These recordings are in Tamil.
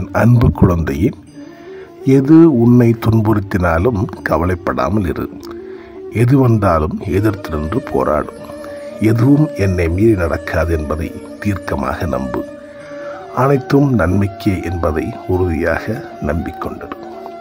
அன்பு குழந்தையே எது உன்னை துன்புறுத்தினாலும் கவலைப்படாமல் இரு எது வந்தாலும் எதிர்த்து நின்று போராடும் எதுவும் என்னை மீறி நடக்காது என்பதை தீர்க்கமாக நம்பு அனைத்தும் நன்மைக்கே என்பதை உறுதியாக நம்பிக்கொண்டிரு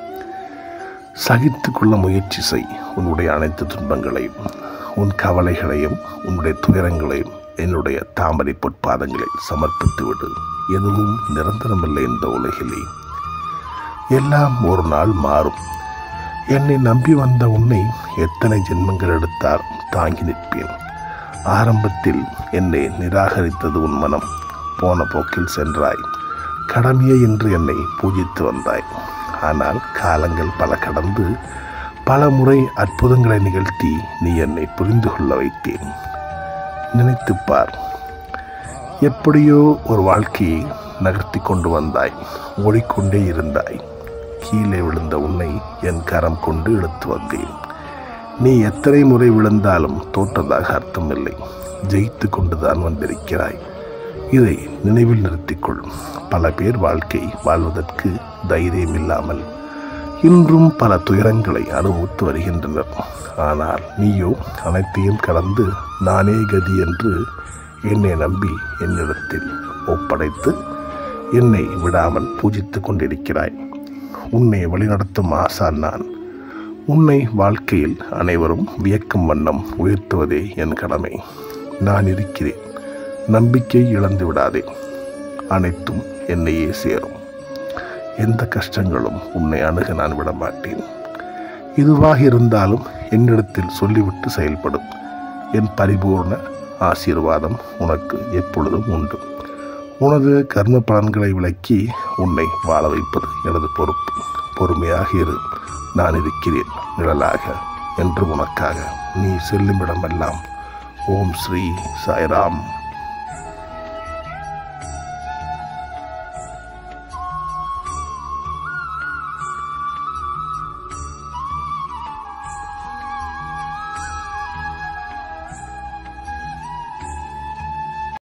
சகித்து கொள்ள முயற்சி செய் உன்னுடைய அனைத்து துன்பங்களையும் உன் கவலைகளையும் உன்னுடைய துயரங்களையும் என்னுடைய தாமரை பொற்பாதங்களில் சமர்ப்பித்து விடு எதுவும் நிரந்தரமில்லை இந்த உலகிலே எல்லாம் ஒரு நாள் மாறும் என்னை நம்பி வந்த உன்னை எத்தனை ஜென்மங்கள் எடுத்தால் தாங்கி நிற்பேன் ஆரம்பத்தில் என்னை நிராகரித்தது உன் மனம் போன போக்கில் சென்றாய் கடமையே என்று என்னை பூஜித்து வந்தாய் ஆனால் காலங்கள் பல கடந்து பல முறை அற்புதங்களை நிகழ்த்தி நீ என்னை புரிந்து கொள்ள வைத்தேன் நினைத்துப் பார் எப்படியோ ஒரு வாழ்க்கையை நகர்த்தி கொண்டு வந்தாய் ஓடிக்கொண்டே இருந்தாய் கீழே விழுந்த உன்னை என் கரம் கொண்டு இழுத்து வந்தேன் நீ எத்தனை முறை விழுந்தாலும் தோற்றதாக அர்த்தமில்லை ஜெயித்து கொண்டுதான் வந்திருக்கிறாய் இதை நினைவில் நிறுத்திக்கொள் பல பேர் வாழ்க்கை வாழ்வதற்கு தைரியம் இல்லாமல் இன்றும் பல துயரங்களை அனுபவித்து வருகின்றனர் ஆனால் நீயோ அனைத்தையும் கடந்து நானே கதி என்று என்னை நம்பி என்னிடத்தில் ஒப்படைத்து என்னை விடாமல் பூஜித்து கொண்டிருக்கிறாய் உன்னை வழிநடத்தும் ஆசான் நான் உன்னை வாழ்க்கையில் அனைவரும் வியக்கும் வண்ணம் உயர்த்துவதே என் கடமை நான் இருக்கிறேன் நம்பிக்கை இழந்து விடாதே அனைத்தும் என்னையே சேரும் எந்த கஷ்டங்களும் உன்னை அணுக நான் விட மாட்டேன் இதுவாக இருந்தாலும் என்னிடத்தில் சொல்லிவிட்டு செயல்படும் என் பரிபூர்ண ஆசீர்வாதம் உனக்கு எப்பொழுதும் உண்டு உனது கர்ம பலன்களை விளக்கி உன்னை வாழ வைப்பது எனது பொறுப்பு பொறுமையாக இரு நான் இருக்கிறேன் நிழலாக என்று உனக்காக நீ செல்லும் இடமெல்லாம் ஓம் ஸ்ரீ சாய்ராம்